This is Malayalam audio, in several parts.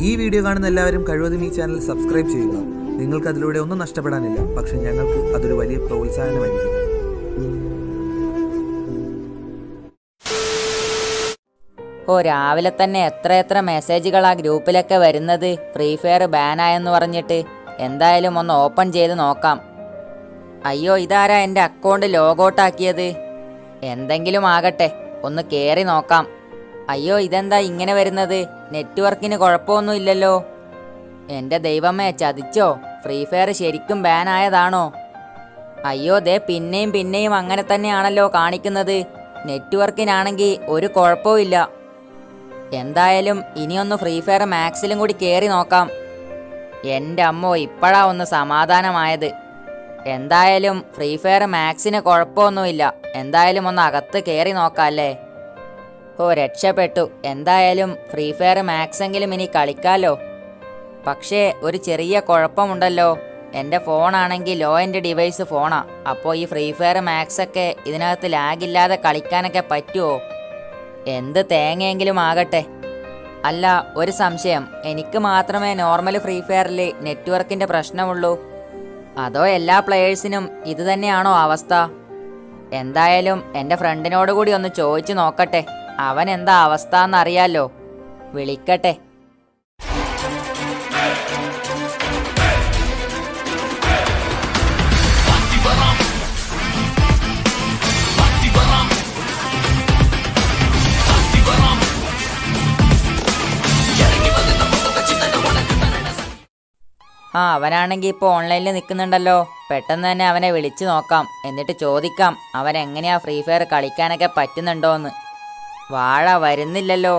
ഈ വീഡിയോ കാണുന്ന എല്ലാവരും കഴിവതും ഈ ചാനൽ സബ്സ്ക്രൈബ് ചെയ്യുക നിങ്ങൾക്ക് അതിലൂടെ ഒന്നും നഷ്ടപ്പെടാനില്ല പക്ഷെ ഞങ്ങൾക്ക് അതൊരു വലിയ പ്രോത്സാഹനമായിരിക്കും ഓ രാവിലെ തന്നെ എത്ര എത്ര മെസ്സേജുകളാ ഗ്രൂപ്പിലൊക്കെ വരുന്നത് ഫ്രീ ഫയർ ബാനായെന്ന് പറഞ്ഞിട്ട് എന്തായാലും ഒന്ന് ഓപ്പൺ ചെയ്ത് നോക്കാം അയ്യോ ഇതാരാ എൻ്റെ അക്കൗണ്ട് ലോഗൗട്ടാക്കിയത് എന്തെങ്കിലും ആകട്ടെ ഒന്ന് കയറി നോക്കാം അയ്യോ ഇതെന്താ ഇങ്ങനെ വരുന്നത് നെറ്റ്വർക്കിന് കുഴപ്പമൊന്നുമില്ലല്ലോ എൻ്റെ ദൈവമേ ചതിച്ചോ ഫ്രീ ഫയർ ശരിക്കും ബാനായതാണോ അയ്യോ ദേ പിന്നെയും പിന്നെയും അങ്ങനെ തന്നെയാണല്ലോ കാണിക്കുന്നത് നെറ്റ്വർക്കിനാണെങ്കിൽ ഒരു കുഴപ്പവും ഇല്ല എന്തായാലും ഇനിയൊന്ന് ഫ്രീ ഫയർ മാക്സിലും കൂടി കയറി നോക്കാം എൻ്റെ അമ്മോ ഇപ്പോഴാ ഒന്ന് സമാധാനമായത് എന്തായാലും ഫ്രീ ഫയർ മാക്സിന് കുഴപ്പമൊന്നുമില്ല എന്തായാലും ഒന്ന് അകത്ത് കയറി നോക്കാം അല്ലേ ഓ രക്ഷപ്പെട്ടു എന്തായാലും ഫ്രീ ഫയർ മാക്സ് എങ്കിലും ഇനി കളിക്കാലോ പക്ഷേ ഒരു ചെറിയ കുഴപ്പമുണ്ടല്ലോ എൻ്റെ ഫോണാണെങ്കിൽ ലോ എൻ്റെ ഡിവൈസ് ഫോണാ അപ്പോൾ ഈ ഫ്രീ ഫയർ മാക്സ് ഒക്കെ ഇതിനകത്ത് ലാഗില്ലാതെ കളിക്കാനൊക്കെ പറ്റുമോ എന്ത് തേങ്ങയെങ്കിലും ആകട്ടെ അല്ല ഒരു സംശയം എനിക്ക് മാത്രമേ നോർമൽ ഫ്രീ ഫയറിൽ നെറ്റ്വർക്കിൻ്റെ പ്രശ്നമുള്ളൂ അതോ എല്ലാ പ്ലെയേഴ്സിനും ഇത് തന്നെയാണോ അവസ്ഥ എന്തായാലും എൻ്റെ ഫ്രണ്ടിനോട് കൂടി ഒന്ന് ചോദിച്ചു നോക്കട്ടെ അവൻ എന്താ അവസ്ഥ എന്നറിയാലോ വിളിക്കട്ടെ ആ അവനാണെങ്കിൽ ഇപ്പോൾ ഓൺലൈനിൽ നിൽക്കുന്നുണ്ടല്ലോ പെട്ടെന്ന് തന്നെ അവനെ വിളിച്ചു നോക്കാം എന്നിട്ട് ചോദിക്കാം അവൻ എങ്ങനെയാ ഫ്രീ ഫയർ കളിക്കാനൊക്കെ പറ്റുന്നുണ്ടോന്ന് വാഴ വരുന്നില്ലല്ലോ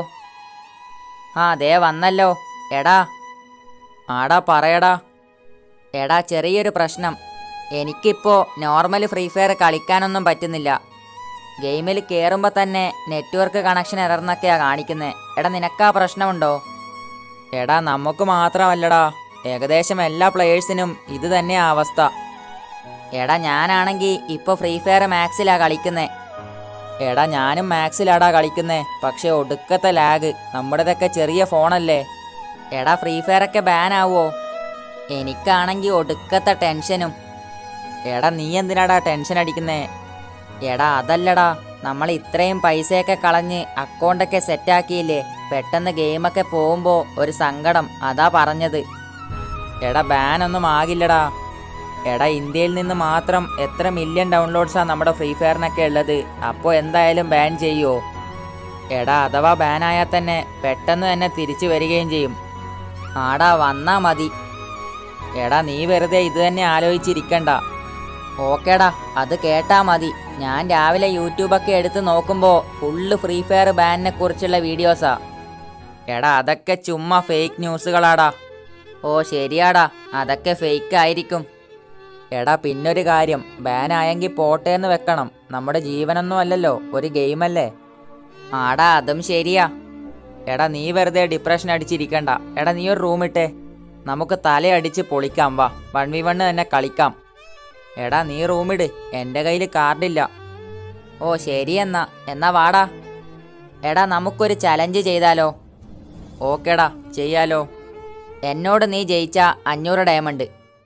ആ ദേ വന്നല്ലോ എടാ ആടാ പറയടാ എടാ ചെറിയൊരു പ്രശ്നം എനിക്കിപ്പോൾ നോർമൽ ഫ്രീ ഫയർ കളിക്കാനൊന്നും പറ്റുന്നില്ല ഗെയിമിൽ കയറുമ്പോൾ തന്നെ നെറ്റ്വർക്ക് കണക്ഷൻ എറർന്നൊക്കെയാ കാണിക്കുന്നത് എടാ നിനക്കാ പ്രശ്നമുണ്ടോ എടാ നമുക്ക് മാത്രമല്ലടാ ഏകദേശം എല്ലാ പ്ലെയേഴ്സിനും ഇത് തന്നെയാ അവസ്ഥ എടാ ഞാനാണെങ്കിൽ ഇപ്പോൾ ഫ്രീ ഫയർ മാക്സിലാ കളിക്കുന്നേ എടാ ഞാനും മാക്സിലാടാ കളിക്കുന്നേ പക്ഷെ ഒടുക്കത്തെ ലാഗ് നമ്മുടേതൊക്കെ ചെറിയ ഫോണല്ലേ എടാ ഫ്രീ ഫയർ ഒക്കെ ബാൻ ആവുമോ എനിക്കാണെങ്കിൽ ഒടുക്കത്തെ ടെൻഷനും എടാ നീ എന്തിനാടാ ടെൻഷൻ അടിക്കുന്നേ എടാ അതല്ലടാ നമ്മൾ ഇത്രയും പൈസയൊക്കെ കളഞ്ഞ് അക്കൗണ്ടൊക്കെ സെറ്റാക്കിയില്ലേ പെട്ടെന്ന് ഗെയിമൊക്കെ പോകുമ്പോൾ ഒരു സങ്കടം അതാ പറഞ്ഞത് എടാ ബാനൊന്നും ആകില്ലടാ എടാ ഇന്ത്യയിൽ നിന്ന് മാത്രം എത്ര മില്യൺ ഡൗൺലോഡ്സാ നമ്മുടെ ഫ്രീ ഫയറിനൊക്കെ ഉള്ളത് അപ്പോൾ എന്തായാലും ബാൻ ചെയ്യുമോ എടാ അഥവാ ബാനായാൽ തന്നെ പെട്ടെന്ന് തന്നെ തിരിച്ചു വരികയും ചെയ്യും ആടാ വന്നാ മതി എടാ നീ വെറുതെ ഇത് തന്നെ ആലോചിച്ചിരിക്കണ്ട ഓക്കേടാ അത് കേട്ടാ മതി ഞാൻ രാവിലെ യൂട്യൂബൊക്കെ എടുത്ത് നോക്കുമ്പോൾ ഫുള്ള് ഫ്രീ ഫയർ ബാനിനെ കുറിച്ചുള്ള വീഡിയോസാ എടാ അതൊക്കെ ചുമ്മാ ഫേക്ക് ന്യൂസുകളാടാ ഓ ശരിയാടാ അതൊക്കെ ഫേക്ക് ആയിരിക്കും എടാ പിന്നൊരു കാര്യം ബാൻ ആയെങ്കിൽ പോട്ടെ എന്ന് വെക്കണം നമ്മുടെ ജീവനൊന്നും അല്ലല്ലോ ഒരു ഗെയിമല്ലേ ആടാ അതും ശരിയാ എടാ നീ വെറുതെ ഡിപ്രഷൻ അടിച്ചിരിക്കണ്ട എടാ നീ ഒരു റൂം ഇട്ടേ നമുക്ക് തലയടിച്ച് പൊളിക്കാം വാ വൺ വി വണ്ണ് തന്നെ കളിക്കാം എടാ നീ റൂമിട് എൻ്റെ കയ്യിൽ കാർഡില്ല ഓ ശരി എന്നാ എന്നാ വാടാ എടാ നമുക്കൊരു ചലഞ്ച് ചെയ്താലോ ഓക്കേടാ ചെയ്യാലോ എന്നോട് നീ ജയിച്ച അഞ്ഞൂറ് diamond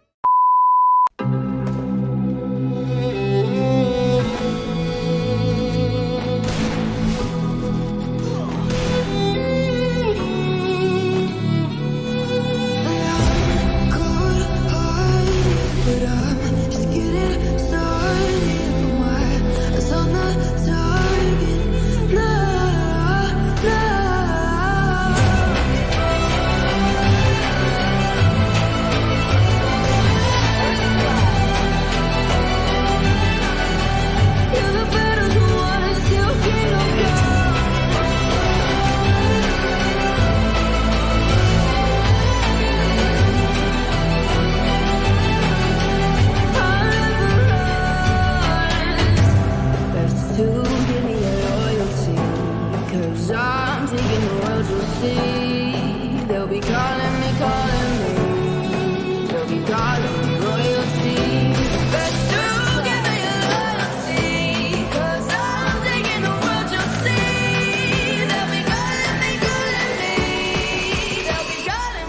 But I'm just getting started. Why it's on the target? No, no. You're the better ones. You can't go. Best to give me your loyalty. Cause I'm taking the world to see. They'll be calling me, calling me. They'll be calling me royalty. Best to give me your loyalty. Cause I'm taking the world to see. They'll be calling me, calling me. They'll be calling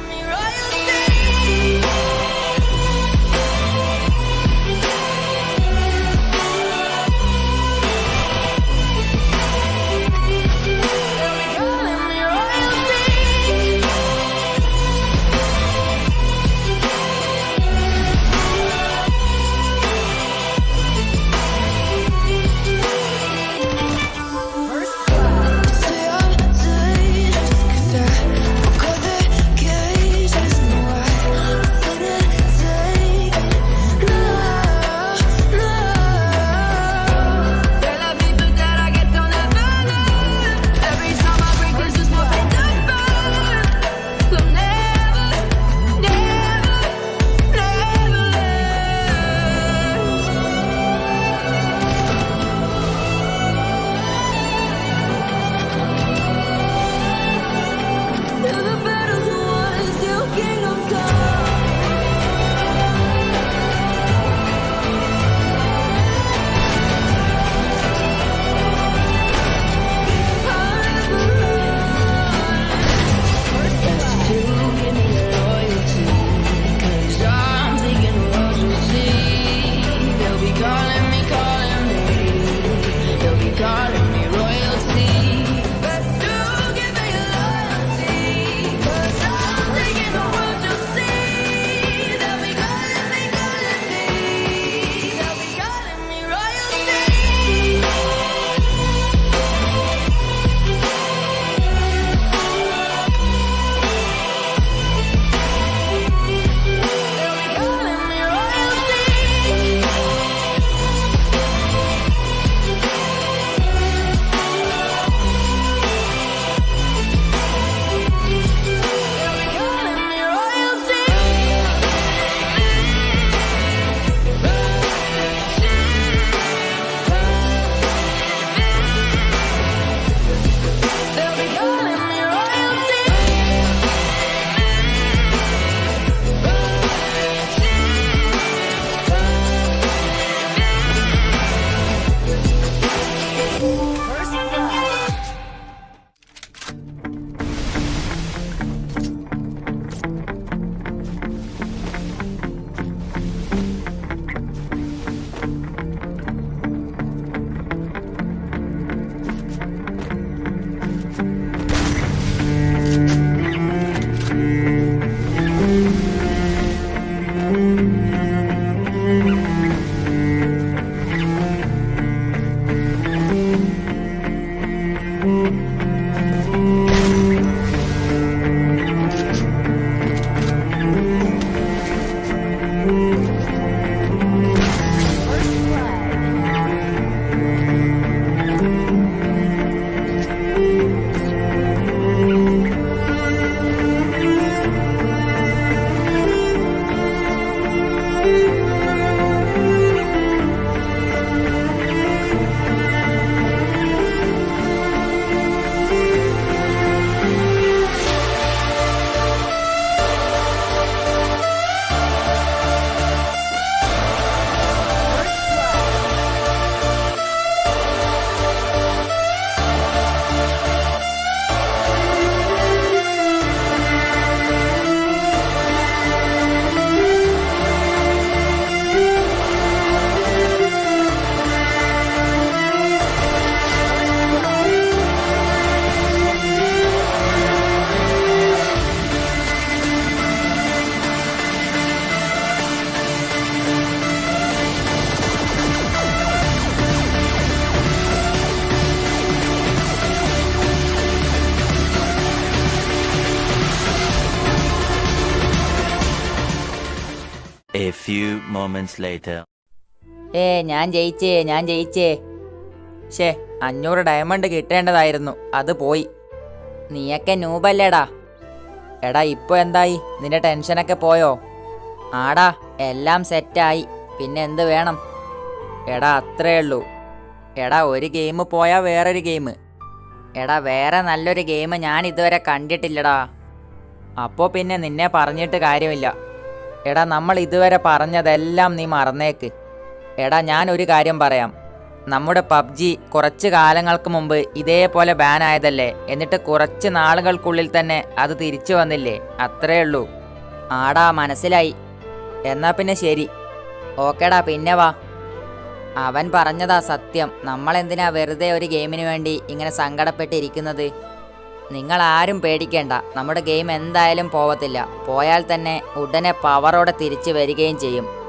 A few moments later. ഏ ഞാൻ ജയിച്ചേ ഞാൻ ജയിച്ചേ ഷേ അഞ്ഞൂറ് ഡയമണ്ട് കിട്ടേണ്ടതായിരുന്നു അത് പോയി നീയൊക്കെ നൂബല്ലേടാ എടാ ഇപ്പോൾ എന്തായി നിന്റെ ടെൻഷനൊക്കെ പോയോ ആടാ എല്ലാം സെറ്റായി പിന്നെ എന്ത് വേണം എടാ അത്രേ ഉള്ളൂ എടാ ഒരു ഗെയിം പോയാൽ വേറൊരു ഗെയിം എടാ വേറെ നല്ലൊരു ഗെയിം ഞാൻ ഇതുവരെ കണ്ടിട്ടില്ലടാ അപ്പോൾ പിന്നെ നിന്നെ പറഞ്ഞിട്ട് കാര്യമില്ല എടാ നമ്മൾ ഇതുവരെ പറഞ്ഞതെല്ലാം നീ മറന്നേക്ക് എടാ ഞാൻ ഒരു കാര്യം പറയാം നമ്മുടെ പബ്ജി കുറച്ച് കാലങ്ങൾക്ക് മുമ്പ് ഇതേപോലെ ബാൻ ആയതല്ലേ എന്നിട്ട് കുറച്ച് നാളുകൾക്കുള്ളിൽ തന്നെ അത് തിരിച്ചു വന്നില്ലേ അത്രേ ഉള്ളൂ ആടാ മനസ്സിലായി എന്നാ പിന്നെ ശരി ഓക്കേടാ പിന്നെ വാ അവൻ പറഞ്ഞതാ സത്യം നമ്മളെന്തിനാ വെറുതെ ഒരു ഗെയിമിന് വേണ്ടി ഇങ്ങനെ സങ്കടപ്പെട്ടിരിക്കുന്നത് നിങ്ങൾ ആരും പേടിക്കേണ്ട നമ്മുടെ ഗെയിം എന്തായാലും പോവത്തില്ല പോയാൽ തന്നെ ഉടനെ പവറോടെ തിരിച്ചു വരികയും ചെയ്യും